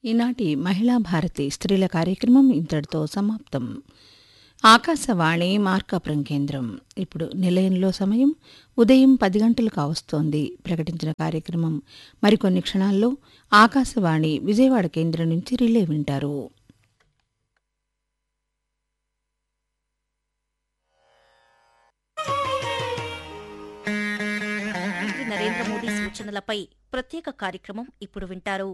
ఈనాటి మహిళా భారతి స్త్రీల కార్యక్రమం ఇంతటితో సమాప్తం ఆకాశవాణి మార్కాపురం కేంద్రం ఇప్పుడు నిలయంలో సమయం ఉదయం పది గంటలు కావస్తోంది ప్రకటించిన కార్యక్రమం మరికొన్ని క్షణాల్లో ఆకాశవాణి విజయవాడ కేంద్రం నుంచి రిలే వింటారు ప్రధానమంత్రి నరేంద్ర మోదీ సూచనలపై ప్రత్యేక కార్యక్రమం ఇప్పుడు వింటారు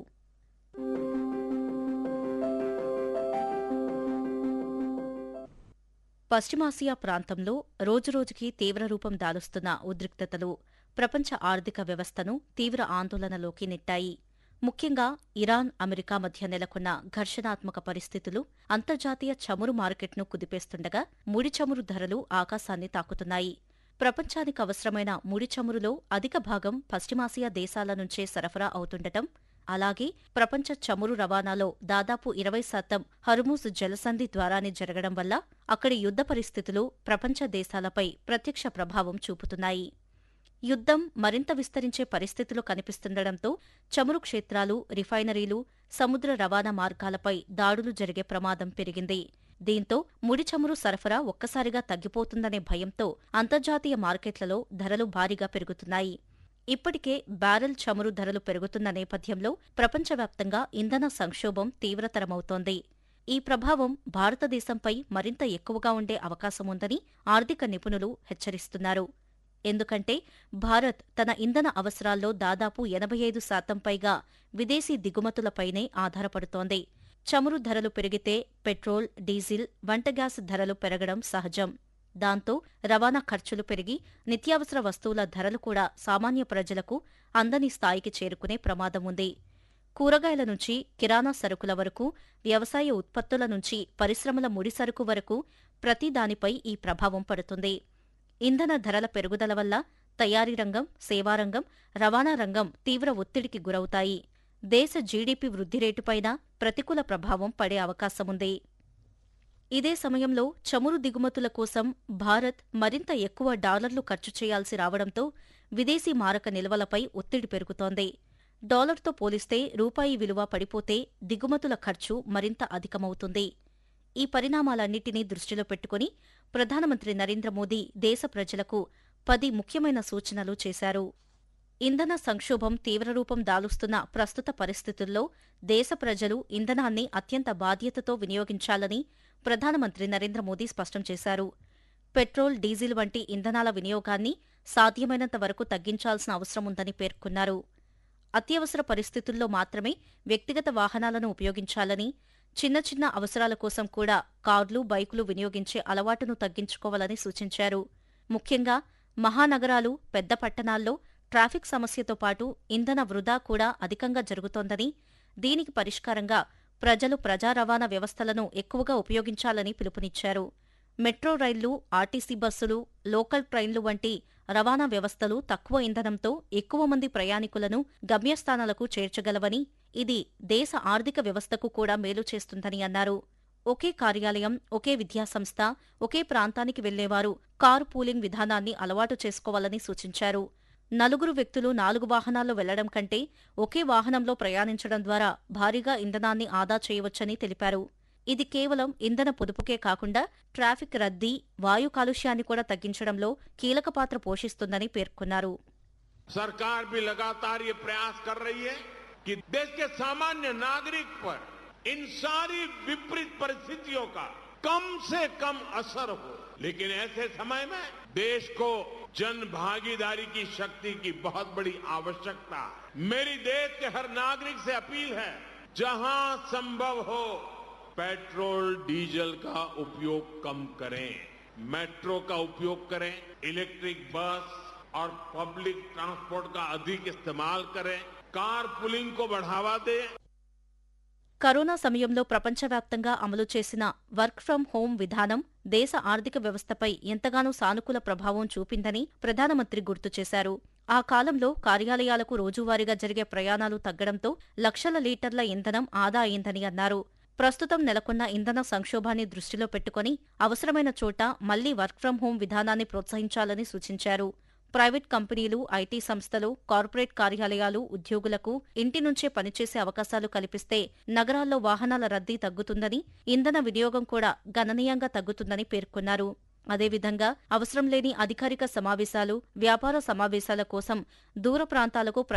పశ్చిమాసియా ప్రాంతంలో రోజురోజుకి తీవ్ర రూపం దాలుస్తున్న ఉద్రిక్తతలు ప్రపంచ ఆర్థిక వ్యవస్థను తీవ్ర ఆందోళనలోకి నెట్టాయి ముఖ్యంగా ఇరాన్ అమెరికా మధ్య నెలకొన్న ఘర్షణాత్మక పరిస్థితులు అంతర్జాతీయ చమురు మార్కెట్ను కుదిపేస్తుండగా ముడి చమురు ధరలు ఆకాశాన్ని తాకుతున్నాయి ప్రపంచానికి అవసరమైన ముడి చమురులో అధిక భాగం పశ్చిమాసియా దేశాల నుంచే సరఫరా అవుతుండటం అలాగే ప్రపంచ చమురు రవాణాలో దాదాపు ఇరవై శాతం హర్మూజ్ జలసంధి ద్వారానే జరగడం వల్ల అక్కడి యుద్ధ పరిస్థితులు ప్రపంచ దేశాలపై ప్రత్యక్ష ప్రభావం చూపుతున్నాయి యుద్ధం మరింత విస్తరించే పరిస్థితులు కనిపిస్తుండటంతో చమురు క్షేత్రాలు రిఫైనరీలు సముద్ర రవాణా మార్గాలపై దాడులు జరిగే ప్రమాదం పెరిగింది దీంతో ముడి చమురు సరఫరా ఒక్కసారిగా తగ్గిపోతుందనే భయంతో అంతర్జాతీయ మార్కెట్లలో ధరలు భారీగా పెరుగుతున్నాయి ఇప్పటికే బ్యారెల్ చమురు ధరలు పెరుగుతున్న నేపథ్యంలో ప్రపంచవ్యాప్తంగా ఇంధన సంక్షోభం తీవ్రతరమవుతోంది ఈ ప్రభావం భారతదేశంపై మరింత ఎక్కువగా ఉండే అవకాశముందని ఆర్థిక నిపుణులు హెచ్చరిస్తున్నారు ఎందుకంటే భారత్ తన ఇంధన అవసరాల్లో దాదాపు ఎనభై ఐదు శాతం పైగా విదేశీ దిగుమతులపైనే ఆధారపడుతోంది చమురు ధరలు పెరిగితే పెట్రోల్ డీజిల్ వంట గ్యాస్ ధరలు పెరగడం సహజం దాంతో రవాణా ఖర్చులు పెరిగి నిత్యావసర వస్తువుల ధరలు కూడా సామాన్య ప్రజలకు అందని స్థాయికి చేరుకునే ప్రమాదం ఉంది కూరగాయల నుంచి కిరాణా సరుకుల వరకు వ్యవసాయ ఉత్పత్తుల నుంచి పరిశ్రమల ముడి సరుకు వరకు ప్రతి దానిపై ఈ ప్రభావం పడుతుంది ఇంధన ధరల పెరుగుదల వల్ల తయారీ రంగం సేవారంగం రవాణా రంగం తీవ్ర ఒత్తిడికి గురవుతాయి దేశ జీడీపీ వృద్ధి రేటుపైన ప్రతికూల ప్రభావం పడే అవకాశముంది ఇదే సమయంలో చమురు దిగుమతుల కోసం భారత్ మరింత ఎక్కువ డాలర్లు ఖర్చు చేయాల్సి రావడంతో విదేశీ మారక నిల్వలపై ఒత్తిడి పెరుగుతోంది డాలర్తో పోలిస్తే రూపాయి విలువ పడిపోతే దిగుమతుల ఖర్చు మరింత అధికమవుతుంది ఈ పరిణామాలన్నింటినీ దృష్టిలో పెట్టుకుని ప్రధానమంత్రి నరేంద్ర మోదీ దేశ ప్రజలకు పది ముఖ్యమైన సూచనలు చేశారు ఇంధన సంక్షోభం తీవ్రరూపం దాలుస్తున్న ప్రస్తుత పరిస్థితుల్లో దేశ ప్రజలు ఇంధనాన్ని అత్యంత బాధ్యతతో వినియోగించాలని ప్రధానమంత్రి నరేంద్ర మోదీ స్పష్టం చేశారు పెట్రోల్ డీజిల్ వంటి ఇంధనాల వినియోగాన్ని సాధ్యమైనంత వరకు తగ్గించాల్సిన అవసరముందని పేర్కొన్నారు అత్యవసర పరిస్థితుల్లో మాత్రమే వ్యక్తిగత వాహనాలను ఉపయోగించాలని చిన్న చిన్న అవసరాల కోసం కూడా కార్లు బైకులు వినియోగించే అలవాటును తగ్గించుకోవాలని సూచించారు ముఖ్యంగా మహానగరాలు పెద్ద పట్టణాల్లో ట్రాఫిక్ సమస్యతో పాటు ఇంధన వృధా కూడా అధికంగా జరుగుతోందని దీనికి పరిష్కారంగా ప్రజలు ప్రజా రవాణా వ్యవస్థలను ఎక్కువగా ఉపయోగించాలని పిలుపునిచ్చారు మెట్రో రైళ్లు ఆర్టీసీ బస్సులు లోకల్ ట్రైన్లు వంటి రవాణా వ్యవస్థలు తక్కువ ఇంధనంతో ఎక్కువ మంది ప్రయాణికులను గమ్యస్థానాలకు చేర్చగలవని ఇది దేశ ఆర్థిక వ్యవస్థకు కూడా మేలు చేస్తుందని అన్నారు ఒకే కార్యాలయం ఒకే విద్యాసంస్థ ఒకే ప్రాంతానికి వెళ్లేవారు కారు పూలింగ్ విధానాన్ని అలవాటు చేసుకోవాలని సూచించారు నలుగురు వ్యక్తులు నాలుగు వాహనాల్లో వెళ్లడం కంటే ఒకే వాహనంలో ప్రయాణించడం ద్వారా భారీగా ఇంధనాన్ని ఆదా చేయవచ్చని తెలిపారు ఇది కేవలం ఇంధన పొదుపుకే కాకుండా ట్రాఫిక్ రద్దీ వాయు కాలుష్యాన్ని కూడా తగ్గించడంలో కీలక పాత్ర పోషిస్తుందని పేర్కొన్నారు सरकार भी लगातार ये प्रयास कर रही है कि देश के सामान्य नागरिक पर इन सारी विपरीत परिस्थितियों का कम से कम असर हो लेकिन ऐसे समय में देश को जन भागीदारी की शक्ति की बहुत बड़ी आवश्यकता है मेरी देश के हर नागरिक से अपील है जहां संभव हो पेट्रोल डीजल का उपयोग कम करें मेट्रो का उपयोग करें इलेक्ट्रिक बस और पब्लिक ट्रांसपोर्ट का अधिक इस्तेमाल करें कार पुलिंग को बढ़ावा दें కరోనా సమయంలో ప్రపంచవ్యాప్తంగా అమలు చేసిన వర్క్ ఫ్రం హోం విధానం దేశ ఆర్థిక వ్యవస్థపై ఎంతగానో సానుకూల ప్రభావం చూపిందని ప్రధానమంత్రి గుర్తు చేశారు ఆ కాలంలో కార్యాలయాలకు రోజువారీగా జరిగే ప్రయాణాలు తగ్గడంతో లక్షల లీటర్ల ఇంధనం ఆదా అయిందని అన్నారు ప్రస్తుతం నెలకొన్న ఇంధన సంక్షోభాన్ని దృష్టిలో పెట్టుకుని అవసరమైన చోట మళ్లీ వర్క్ ఫ్రం హోం విధానాన్ని ప్రోత్సహించాలని సూచించారు ప్రైవేట్ కంపెనీలు ఐటీ సంస్థలు కార్పొరేట్ కార్యాలయాలు ఉద్యోగులకు ఇంటి నుంచే పనిచేసే అవకాశాలు కల్పిస్తే నగరాల్లో వాహనాల రద్దీ తగ్గుతుందని ఇంధన వినియోగం కూడా గణనీయంగా తగ్గుతుందని పేర్కొన్నారు అదేవిధంగా అవసరం లేని అధికారిక సమావేశాలు వ్యాపార సమావేశాల కోసం దూర ప్రాంతాలకు